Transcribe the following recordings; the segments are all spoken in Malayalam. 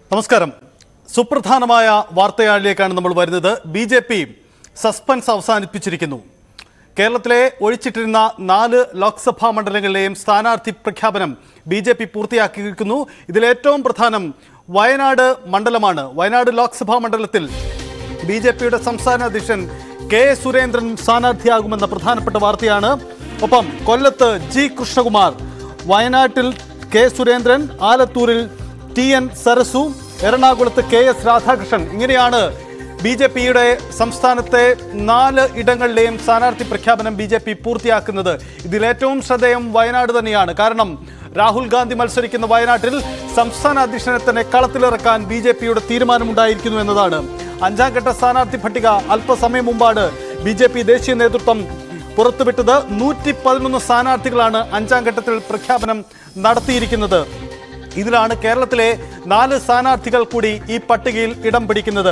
നമസ്കാരം സുപ്രധാനമായ വാർത്തയാളിലേക്കാണ് നമ്മൾ വരുന്നത് ബി ജെ പി സസ്പെൻസ് അവസാനിപ്പിച്ചിരിക്കുന്നു കേരളത്തിലെ ഒഴിച്ചിട്ടിരുന്ന നാല് ലോക്സഭാ മണ്ഡലങ്ങളിലെയും സ്ഥാനാർത്ഥി പ്രഖ്യാപനം ബി ജെ പി പൂർത്തിയാക്കിയിരിക്കുന്നു ഇതിലേറ്റവും പ്രധാനം വയനാട് മണ്ഡലമാണ് വയനാട് ലോക്സഭാ മണ്ഡലത്തിൽ ബി ജെ പിയുടെ സംസ്ഥാന അധ്യക്ഷൻ കെ എ. സുരേന്ദ്രൻ സ്ഥാനാർത്ഥിയാകുമെന്ന പ്രധാനപ്പെട്ട വാർത്തയാണ് ഒപ്പം കൊല്ലത്ത് ജി കൃഷ്ണകുമാർ വയനാട്ടിൽ കെ സുരേന്ദ്രൻ ആലത്തൂരിൽ ടി എൻ സരസു എറണാകുളത്ത് കെ എസ് രാധാകൃഷ്ണൻ ഇങ്ങനെയാണ് ബി ജെ പിയുടെ സംസ്ഥാനത്തെ നാല് ഇടങ്ങളിലെയും സ്ഥാനാർത്ഥി പ്രഖ്യാപനം ബി ജെ പി പൂർത്തിയാക്കുന്നത് ഇതിലേറ്റവും ശ്രദ്ധേയം വയനാട് തന്നെയാണ് കാരണം രാഹുൽ ഗാന്ധി മത്സരിക്കുന്ന വയനാട്ടിൽ സംസ്ഥാന അധ്യക്ഷനെ തന്നെ കളത്തിലിറക്കാൻ ബി ജെ പിയുടെ തീരുമാനമുണ്ടായിരിക്കുന്നു എന്നതാണ് അഞ്ചാം ഘട്ട സ്ഥാനാർത്ഥി പട്ടിക അല്പസമയം മുമ്പാണ് ബി ജെ പി ദേശീയ നേതൃത്വം പുറത്തുവിട്ടത് നൂറ്റി പതിനൊന്ന് സ്ഥാനാർത്ഥികളാണ് അഞ്ചാം ഘട്ടത്തിൽ പ്രഖ്യാപനം നടത്തിയിരിക്കുന്നത് ഇതിലാണ് കേരളത്തിലെ നാല് സ്ഥാനാർത്ഥികൾ കൂടി ഈ പട്ടികയിൽ ഇടം പിടിക്കുന്നത്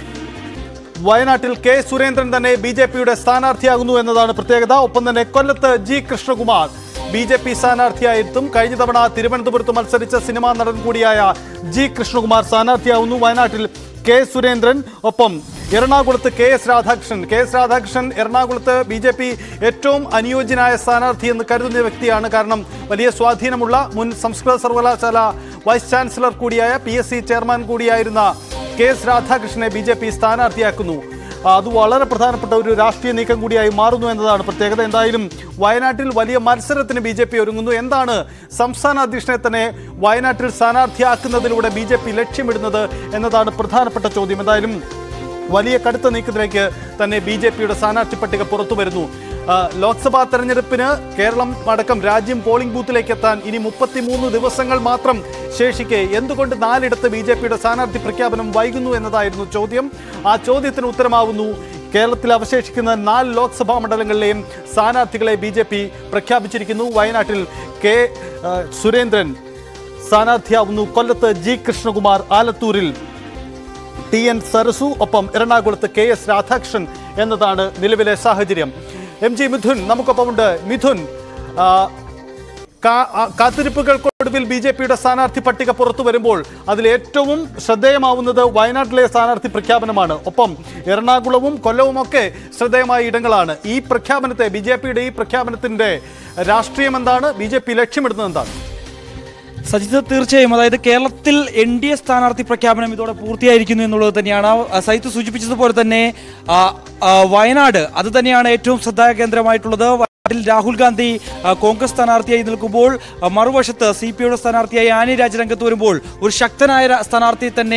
വയനാട്ടിൽ കെ സുരേന്ദ്രൻ തന്നെ ബി ജെ പിയുടെ സ്ഥാനാർത്ഥിയാകുന്നു എന്നതാണ് പ്രത്യേകത ഒപ്പം തന്നെ കൊല്ലത്ത് G Krishnakumar B J P സ്ഥാനാർത്ഥിയായിട്ടും കഴിഞ്ഞ തവണ തിരുവനന്തപുരത്ത് മത്സരിച്ച സിനിമാ നടൻ കൂടിയായ ജി കൃഷ്ണകുമാർ സ്ഥാനാർത്ഥിയാവുന്നു വയനാട്ടിൽ കെ സുരേന്ദ്രൻ ഒപ്പം എറണാകുളത്ത് K S Radhakrishnan K S Radhakrishnan എറണാകുളത്ത് ബി ജെ പി ഏറ്റവും അനുയോജ്യനായ സ്ഥാനാർത്ഥി എന്ന് കരുതുന്ന വ്യക്തിയാണ് കാരണം വലിയ സ്വാധീനമുള്ള മുൻ സംസ്കൃത സർവകലാശാല വൈസ് ചാൻസലർ കൂടിയായ പി എസ് സി ചെയർമാൻ കൂടിയായിരുന്ന കെ എസ് രാധാകൃഷ്ണനെ ബി ജെ പി സ്ഥാനാർത്ഥിയാക്കുന്നു ആ, അത് വളരെ പ്രധാനപ്പെട്ട ഒരു രാഷ്ട്രീയ നീക്കം കൂടിയായി മാറുന്നു എന്നതാണ് പ്രത്യേകത എന്തായാലും വയനാട്ടിൽ വലിയ മത്സരത്തിന് ബി ജെ പി ഒരുങ്ങുന്നു എന്താണ് സംസ്ഥാന അധ്യക്ഷനെ തന്നെ വയനാട്ടിൽ സ്ഥാനാർത്ഥിയാക്കുന്നതിലൂടെ ബി ജെ പി ലക്ഷ്യമിടുന്നത് എന്നതാണ് പ്രധാനപ്പെട്ട ചോദ്യം എന്തായാലും വലിയ കടുത്ത നീക്കത്തിലേക്ക് തന്നെ ബി ജെ പിയുടെ സ്ഥാനാർത്ഥി പട്ടിക പുറത്തു വരുന്നു ആ, ലോക്സഭാ തെരഞ്ഞെടുപ്പിന് കേരളം അടക്കം രാജ്യം പോളിംഗ് ബൂത്തിലേക്ക് എത്താൻ ഇനി മുപ്പത്തിമൂന്ന് ദിവസങ്ങൾ മാത്രം ശേഷിക്കെ എന്തുകൊണ്ട് നാലിടത്ത് ബി ജെ പിയുടെ സ്ഥാനാർത്ഥി പ്രഖ്യാപനം വൈകുന്നു എന്നതായിരുന്നു ചോദ്യം ആ ചോദ്യത്തിന് ഉത്തരമാവുന്നു കേരളത്തിൽ അവശേഷിക്കുന്ന നാല് ലോക്സഭാ മണ്ഡലങ്ങളിലെയും സ്ഥാനാർത്ഥികളെ ബി ജെ പി പ്രഖ്യാപിച്ചിരിക്കുന്നു വയനാട്ടിൽ കെ ആ, സുരേന്ദ്രൻ സ്ഥാനാർത്ഥിയാവുന്നു കൊല്ലത്ത് ജി കൃഷ്ണകുമാർ ആലത്തൂരിൽ ടി എൻ സരസു ഒപ്പം എറണാകുളത്ത് കെ എസ് രാധാകൃഷ്ണൻ എന്നതാണ് നിലവിലെ സാഹചര്യം എം ജി മിഥുൻ നമുക്കൊപ്പമുണ്ട് മിഥുൻ ആ, കാ- ആ, കാത്തിരിപ്പുകൾക്കൊടുവിൽ ബി ജെ പിയുടെ സ്ഥാനാർത്ഥി പട്ടിക പുറത്തു വരുമ്പോൾ അതിൽ ഏറ്റവും ശ്രദ്ധേയമാവുന്നത് വയനാട്ടിലെ സ്ഥാനാർത്ഥി പ്രഖ്യാപനമാണ് ഒപ്പം എറണാകുളവും കൊല്ലവും ഒക്കെ ശ്രദ്ധേയമായ ഇടങ്ങളാണ് ഈ പ്രഖ്യാപനത്തെ ബി ജെ പിയുടെ ഈ പ്രഖ്യാപനത്തിന്റെ രാഷ്ട്രീയം എന്താണ് ബി ജെ പി ലക്ഷ്യമിടുന്നത് എന്താണ് സജിത് തീർച്ചയായും അതായത് കേരളത്തിൽ എൻ ഡി എ സ്ഥാനാർത്ഥി പ്രഖ്യാപനം ഇതോടെ പൂർത്തിയായിരിക്കുന്നു എന്നുള്ളത് തന്നെയാണ് ആ, സജിത്ത് സൂചിപ്പിച്ചതുപോലെ തന്നെ ആ, ആ, വയനാട് അത് തന്നെയാണ് ഏറ്റവും ശ്രദ്ധാ കേന്ദ്രമായിട്ടുള്ളത് വയനാട്ടിൽ രാഹുൽ ഗാന്ധി ആ, കോൺഗ്രസ് സ്ഥാനാർത്ഥിയായി നിൽക്കുമ്പോൾ ആ, മറുവശത്ത് സി പി ഐയുടെ സ്ഥാനാർത്ഥിയായി ആനി രാജ രംഗത്ത് വരുമ്പോൾ ഒരു ശക്തനായ ര- സ്ഥാനാർത്ഥിയെ തന്നെ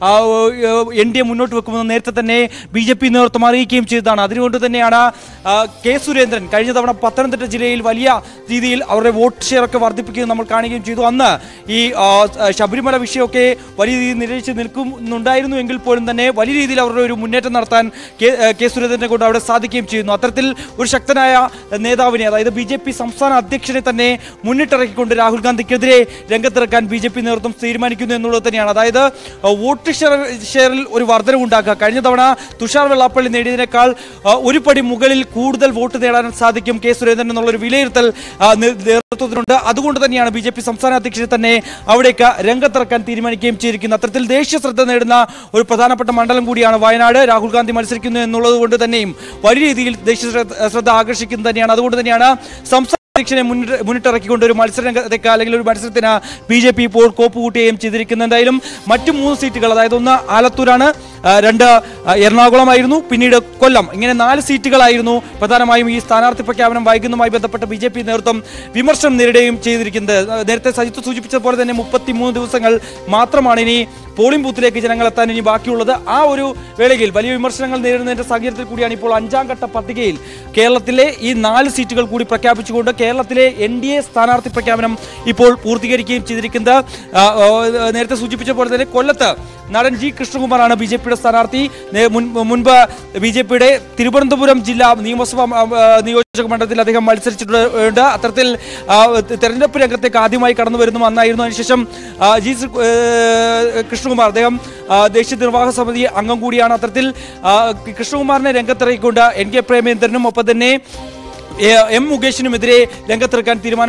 എൻ ഡി എ മുന്നോട്ട് വെക്കുമെന്ന് നേരത്തെ തന്നെ ബി ജെ പി നേതൃത്വം അറിയിക്കുകയും ചെയ്തതാണ് അതിനുകൊണ്ട് തന്നെയാണ് ആ, കെ സുരേന്ദ്രൻ കഴിഞ്ഞ തവണ പത്തനംതിട്ട ജില്ലയിൽ വലിയ രീതിയിൽ അവരുടെ വോട്ട് ഷെയർ ഒക്കെ വർദ്ധിപ്പിക്കുകയും നമ്മൾ കാണുകയും ചെയ്തു അന്ന് ഈ ആ, ശബരിമല വിഷയമൊക്കെ വലിയ രീതിയിൽ നിരയിച്ച് നിൽക്കുന്നുണ്ടായിരുന്നു എങ്കിൽ പോലും തന്നെ വലിയ രീതിയിൽ അവരുടെ ഒരു മുന്നേറ്റം നടത്താൻ കെ ആ, കെ സുരേന്ദ്രനെ കൊണ്ട് അവിടെ സാധിക്കുകയും ചെയ്യുന്നു അത്തരത്തിൽ ഒരു ശക്തനായ നേതാവിനെ അതായത് ബി ജെ പി സംസ്ഥാന അധ്യക്ഷനെ തന്നെ മുന്നിട്ടിറക്കിക്കൊണ്ട് രാഹുൽ ഗാന്ധിക്കെതിരെ രംഗത്തിറക്കാൻ ബി ജെ പി നേതൃത്വം തീരുമാനിക്കുന്നു എന്നുള്ളത് തന്നെയാണ് അതായത് ആ, വോട്ട് ഷെയർ ഷെയറിൽ ഒരു വർധനവുണ്ടാക്കുക കഴിഞ്ഞ തവണ തുഷാർ വെള്ളാപ്പള്ളി നേടിയതിനേക്കാൾ ആ, ഒരു പടി മുകളിൽ കൂടുതൽ വോട്ട് നേടാൻ സാധിക്കും കെ സുരേന്ദ്രൻ എന്നുള്ളൊരു വിലയിരുത്തൽ ആ, നേ- നേതൃത്വത്തിനുണ്ട് അതുകൊണ്ട് തന്നെയാണ് ബി ജെ പി സംസ്ഥാന അധ്യക്ഷനെ തന്നെ അവിടേക്ക് രംഗത്തിറക്കാൻ തീരുമാനിക്കുകയും ചെയ്തിരിക്കുന്നത് അത്തരത്തിൽ ദേശീയ ശ്രദ്ധ നേടുന്ന ഒരു പ്രധാനപ്പെട്ട മണ്ഡലം കൂടിയാണ് വയനാട് രാഹുൽ ഗാന്ധി മത്സരിക്കുന്നു എന്നുള്ളത് കൊണ്ട് തന്നെയും വലിയ രീതിയിൽ ദേശീയ ശ്രദ്ധ- ശ്രദ്ധ ആകർഷിക്കുന്നത് തന്നെയാണ് അതുകൊണ്ട് തന്നെയാണ് സംസ്ഥാന അധ്യക്ഷനെ മുന്നിട്ട് മുന്നിട്ടിറക്കിക്കൊണ്ട് ഒരു മത്സരരംഗത്തേക്ക് അല്ലെങ്കിൽ ഒരു മത്സരത്തിന് ബി ജെ പി ഇപ്പോൾ കോപ്പ് കൂട്ടുകയും ചെയ്തിരിക്കുന്നത് എന്തായാലും മറ്റു മൂന്ന് സീറ്റുകൾ അതായത് ഒന്ന് ആലത്തൂരാണ് ആ, രണ്ട് ആ, എറണാകുളമായിരുന്നു പിന്നീട് കൊല്ലം ഇങ്ങനെ നാല് സീറ്റുകളായിരുന്നു പ്രധാനമായും ഈ സ്ഥാനാർത്ഥി പ്രഖ്യാപനം വൈകുന്നതുമായി ബന്ധപ്പെട്ട ബി ജെ പി നേതൃത്വം വിമർശനം നേരിടുകയും ചെയ്തിരിക്കുന്നത് ആ, നേരത്തെ സജിത്ത് സൂചിപ്പിച്ചതുപോലെ തന്നെ മുപ്പത്തിമൂന്ന് ദിവസങ്ങൾ മാത്രമാണ് ഇനി പോളിംഗ് ബൂത്തിലേക്ക് ജനങ്ങൾ എത്താൻ ഇനി ബാക്കിയുള്ളത് ആ ഒരു വേളയിൽ വലിയ വിമർശനങ്ങൾ നേരിടുന്നതിന്റെ സാഹചര്യത്തിൽ കൂടിയാണ് ഇപ്പോൾ അഞ്ചാം ഘട്ട പട്ടികയിൽ കേരളത്തിലെ ഈ നാല് സീറ്റുകൾ കൂടി പ്രഖ്യാപിച്ചുകൊണ്ട് കേരളത്തിലെ എൻ ഡി എ സ്ഥാനാർത്ഥി പ്രഖ്യാപനം ഇപ്പോൾ പൂർത്തീകരിക്കുകയും ചെയ്തിരിക്കുന്നത് ആ, ആ, നേരത്തെ സൂചിപ്പിച്ച പോലെ തന്നെ കൊല്ലത്ത് നടൻ ജി കൃഷ്ണകുമാറാണ് ബി ജെ പിയുടെ സ്ഥാനാർത്ഥി നേ- മുൻ- മുൻപ് ബി ജെ പിയുടെ തിരുവനന്തപുരം ജില്ലാ നിയമസഭാ ആ, ആ, നിയോജക മണ്ഡലത്തിൽ അദ്ദേഹം മത്സരിച്ചിട്ടുണ്ട് അത്തരത്തിൽ ആ, തെരഞ്ഞെടുപ്പ് രംഗത്തേക്ക് ആദ്യമായി കടന്നു വരുന്നു അന്നായിരുന്നു അതിനുശേഷം ആ, ജി ശ്രീ- ഏ, കൃഷ്ണകുമാർ അദ്ദേഹം ആ, ദേശീയ നിർവാഹക സമിതി അംഗം കൂടിയാണ് അത്തരത്തിൽ ആ, കൃഷ്ണകുമാറിനെ രംഗത്തിറക്കിക്കൊണ്ട് എൻ കെ പ്രേമേന്ദ്രനും ഒപ്പം തന്നെ എ- എം മുകേഷിനുമെതിരെ രംഗത്തിറക്കാൻ തീരുമാനമെടുക്കും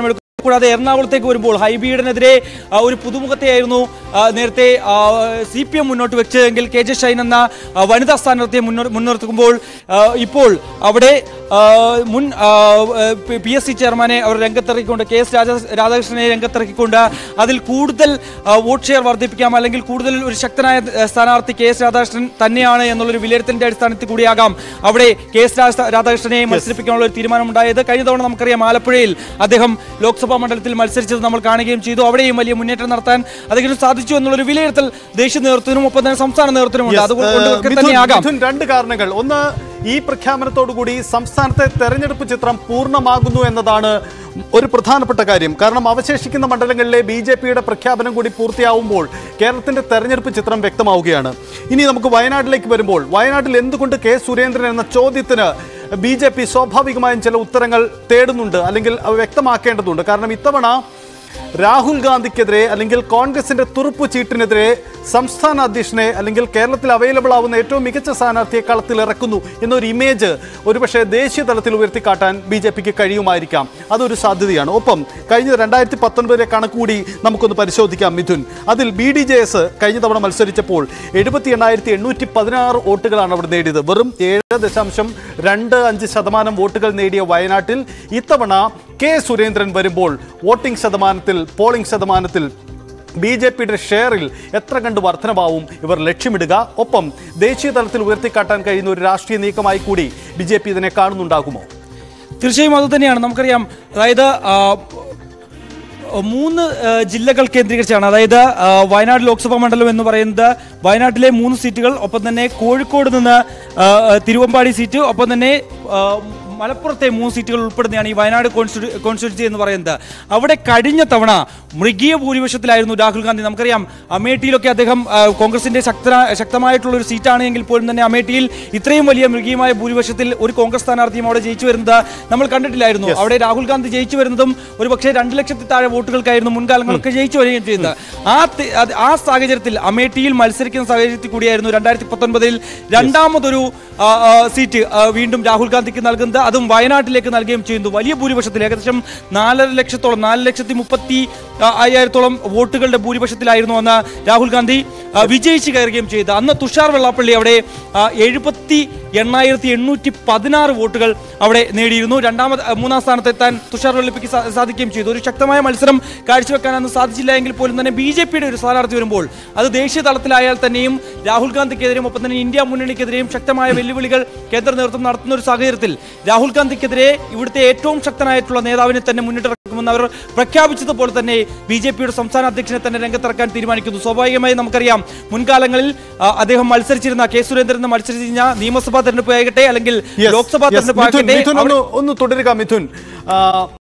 കൂടാതെ എറണാകുളത്തേക്ക് വരുമ്പോൾ ഹൈബീഡിനെതിരെ ആ, ഒരു പുതുമുഖത്തെയായിരുന്നു ആ, നേരത്തെ സി പി എം മുന്നോട്ട് വെച്ചതെങ്കിൽ കെ ജെ ഷൈൻ എന്ന ആ, വനിതാ സ്ഥാനാർത്ഥിയെ മുന്നോ- മുൻനിർത്തുമ്പോൾ ആ, ഇപ്പോൾ അവിടെ ആ, മുൻ പി എസ് സി ചെയർമാനെ അവർ രംഗത്തിറക്കിക്കൊണ്ട് കെ എസ് രാജ രാധാകൃഷ്ണനെ രംഗത്തിറക്കിക്കൊണ്ട് അതിൽ കൂടുതൽ ആ, വോട്ട് ഷെയർ വർദ്ധിപ്പിക്കാം അല്ലെങ്കിൽ കൂടുതൽ ഒരു ശക്തനായ ആ, സ്ഥാനാർത്ഥി കെ എസ് രാധാകൃഷ്ണൻ തന്നെയാണ് എന്നുള്ളൊരു വിലയിരുത്തലിന്റെ അടിസ്ഥാനത്തിൽ കൂടിയാകാം അവിടെ കെ എസ് രാജ- രാധാകൃഷ്ണനെ മത്സരിപ്പിക്കാനുള്ള ഒരു തീരുമാനമുണ്ടായത് കഴിഞ്ഞ തവണ നമുക്കറിയാം ആലപ്പുഴയിൽ അദ്ദേഹം ലോക്സഭാ മണ്ഡലത്തിൽ മത്സരിച്ചത് നമ്മൾ കാണുകയും ചെയ്തു അവിടെയും വലിയ മുന്നേറ്റം നടത്താൻ അദ്ദേഹത്തിന് സാധിച്ചു എന്നുള്ളൊരു വിലയിരുത്തൽ ദേശീയ നേതൃത്വത്തിനും ഒപ്പം തന്നെ സംസ്ഥാന നേതൃത്വത്തിനുമുണ്ട് Yes, അതുകൊണ്ടൊക്കെ മിഥുൻ, തന്നെയാകാം മിഥുൻ, രണ്ട് കാരണങ്ങൾ ഒന്ന് ഈ പ്രഖ്യാപനത്തോടുകൂടി സംസ്ഥാനത്തെ തെരഞ്ഞെടുപ്പ് ചിത്രം പൂർണ്ണമാകുന്നു എന്നതാണ് ഒരു പ്രധാനപ്പെട്ട കാര്യം കാരണം അവശേഷിക്കുന്ന മണ്ഡലങ്ങളിലെ ബി ജെ പിയുടെ പ്രഖ്യാപനം കൂടി പൂർത്തിയാവുമ്പോൾ കേരളത്തിന്റെ തെരഞ്ഞെടുപ്പ് ചിത്രം വ്യക്തമാവുകയാണ് ഇനി നമുക്ക് വയനാട്ടിലേക്ക് വരുമ്പോൾ വയനാട്ടിൽ എന്തുകൊണ്ട് കെ സുരേന്ദ്രൻ എന്ന ചോദ്യത്തിന് ബി ജെ പി സ്വാഭാവികമായും ചില ഉത്തരങ്ങൾ തേടുന്നുണ്ട് അല്ലെങ്കിൽ അവ വ്യക്തമാക്കേണ്ടതുണ്ട് കാരണം ഇത്തവണ രാഹുൽ ഗാന്ധിക്കെതിരെ അല്ലെങ്കിൽ കോൺഗ്രസിന്റെ തുറുപ്പു ചീട്ടിനെതിരെ സംസ്ഥാന അധ്യക്ഷനെ അല്ലെങ്കിൽ കേരളത്തിൽ അവൈലബിൾ ആവുന്ന ഏറ്റവും മികച്ച സ്ഥാനാർത്ഥിയെ കളത്തിൽ ഇറക്കുന്നു എന്നൊരു ഇമേജ് ഒരുപക്ഷെ ദേശീയ തലത്തിൽ ഉയർത്തിക്കാട്ടാൻ ബി ജെ പിക്ക് കഴിയുമായിരിക്കാം അതൊരു സാധ്യതയാണ് ഒപ്പം കഴിഞ്ഞ രണ്ടായിരത്തി പത്തൊൻപതിലെ കണക്ക് കൂടി നമുക്കൊന്ന് പരിശോധിക്കാം മിഥുൻ അതിൽ ബി ഡി ജെ എസ് കഴിഞ്ഞ തവണ മത്സരിച്ചപ്പോൾ എഴുപത്തി എണ്ണായിരത്തി എണ്ണൂറ്റി പതിനാറ് വോട്ടുകളാണ് അവർ നേടിയത് വെറും ഏഴ് ദശാംശം രണ്ട് അഞ്ച് ശതമാനം വോട്ടുകൾ നേടിയ വയനാട്ടിൽ ഇത്തവണ കെ സുരേന്ദ്രൻ വരുമ്പോൾ വോട്ടിംഗ് ശതമാനത്തിൽ പോളിംഗ് ശതമാനത്തിൽ ബി ജെ പിയുടെ ഷെയറിൽ എത്ര കണ്ട് വർധനമാവും ഇവർ ലക്ഷ്യമിടുക ഒപ്പം ദേശീയ തലത്തിൽ ഉയർത്തിക്കാട്ടാൻ കഴിയുന്ന ഒരു രാഷ്ട്രീയ നീക്കമായി കൂടി ബി ജെ പി ഇതിനെ കാണുന്നുണ്ടാകുമോ തീർച്ചയായും അത് തന്നെയാണ് നമുക്കറിയാം അതായത് ആ, മൂന്ന് ആ, ജില്ലകൾ കേന്ദ്രീകരിച്ചാണ് അതായത് ആ, വയനാട് ലോക്സഭാ മണ്ഡലം എന്ന് പറയുന്നത് വയനാട്ടിലെ മൂന്ന് സീറ്റുകൾ ഒപ്പം തന്നെ കോഴിക്കോട് നിന്ന് ആ, തിരുവമ്പാടി സീറ്റ് ഒപ്പം തന്നെ ആ, മലപ്പുറത്തെ മൂന്ന് സീറ്റുകൾ ഉൾപ്പെടുന്നതാണ് ഈ വയനാട് കോൺസ്റ്റിറ്റ്യൂ കോൺസ്റ്റിറ്റ്യൂൻസി എന്ന് പറയുന്നത് അവിടെ കഴിഞ്ഞ തവണ മൃഗീയ ഭൂരിപക്ഷത്തിലായിരുന്നു രാഹുൽ ഗാന്ധി നമുക്കറിയാം അമേഠിയിലൊക്കെ അദ്ദേഹം ആ, കോൺഗ്രസിന്റെ ശക്ത ശക്തമായിട്ടുള്ള ഒരു സീറ്റാണ് എങ്കിൽ പോലും തന്നെ അമേഠിയിൽ ഇത്രയും വലിയ മൃഗീയമായ ഭൂരിപക്ഷത്തിൽ ഒരു കോൺഗ്രസ് സ്ഥാനാർത്ഥിയും അവിടെ ജയിച്ചു വരുന്നത് നമ്മൾ കണ്ടിട്ടില്ലായിരുന്നു അവിടെ രാഹുൽ ഗാന്ധി ജയിച്ചു വരുന്നതും ഒരു പക്ഷേ രണ്ട് ലക്ഷത്തിൽ താഴെ വോട്ടുകൾക്കായിരുന്നു മുൻകാലങ്ങളൊക്കെ ജയിച്ചു വരികയും ചെയ്യുന്നത് ആ തി- അത് ആ സാഹചര്യത്തിൽ അമേഠിയിൽ മത്സരിക്കുന്ന സാഹചര്യത്തിൽ കൂടിയായിരുന്നു രണ്ടായിരത്തി പത്തൊൻപതിൽ രണ്ടാമതൊരു ആ, ആ, സീറ്റ് ആ, വീണ്ടും രാഹുൽ ഗാന്ധിക്ക് നൽകുന്നത് അതും വയനാട്ടിലേക്ക് നൽകുകയും ചെയ്യുന്നു വലിയ ഭൂരിപക്ഷത്തിൽ ഏകദേശം നാലര ലക്ഷത്തോളം നാല് ലക്ഷത്തി മുപ്പത്തി ആ, അയ്യായിരത്തോളം വോട്ടുകളുടെ ഭൂരിപക്ഷത്തിലായിരുന്നു അന്ന് രാഹുൽ ഗാന്ധി ആ, വിജയിച്ച് കയറുകയും ചെയ്തത് അന്ന് തുഷാർ വെള്ളാപ്പള്ളി അവിടെ ആ, എഴുപത്തി എണ്ണായിരത്തി എണ്ണൂറ്റി പതിനാറ് വോട്ടുകൾ അവിടെ നേടിയിരുന്നു രണ്ടാമത് ആ, മൂന്നാം സ്ഥാനത്തെത്താൻ തുഷാർ വെള്ളിപ്പിക്ക് സാ- സാധിക്കുകയും ചെയ്തു ഒരു ശക്തമായ മത്സരം കാഴ്ചവെക്കാൻ അന്ന് സാധിച്ചില്ല എങ്കിൽ പോലും തന്നെ ബി ജെ പിയുടെ ഒരു സ്ഥാനാർത്ഥി വരുമ്പോൾ അത് ദേശീയ തലത്തിലായാൽ തന്നെയും രാഹുൽ ഗാന്ധിക്കെതിരെയും ഒപ്പം തന്നെ ഇന്ത്യ മുന്നണിക്കെതിരെയും ശക്തമായ വെല്ലുവിളികൾ കേന്ദ്ര നേതൃത്വം നടത്തുന്ന ഒരു സാഹചര്യത്തിൽ രാഹുൽ ഗാന്ധിക്കെതിരെ ഇവിടുത്തെ ഏറ്റവും ശക്തനായിട്ടുള്ള നേതാവിനെ തന്നെ മുന്നിട്ടിറക്കുമെന്ന് അവർ പ്രഖ്യാപിച്ചതുപോലെ തന്നെ ബി ജെ പിയുടെ സംസ്ഥാന അധ്യക്ഷനെ തന്നെ രംഗത്തിറക്കാൻ തീരുമാനിക്കുന്നു സ്വാഭാവികമായി നമുക്കറിയാം മുൻകാലങ്ങളിൽ ആ, അദ്ദേഹം മത്സരിച്ചിരുന്ന കെ സുരേന്ദ്രൻ മത്സരിച്ചിരുന്ന നിയമസഭാ തെരഞ്ഞെടുപ്പ് ആകട്ടെ അല്ലെങ്കിൽ Yes, ലോക്സഭാ yes. തെരഞ്ഞെടുപ്പ് മിഥുൻ, ആകട്ടെ മിഥുൻ അവിടെ- ഒന്ന് ഒന്ന് തുടരുക മിഥുൻ ആ,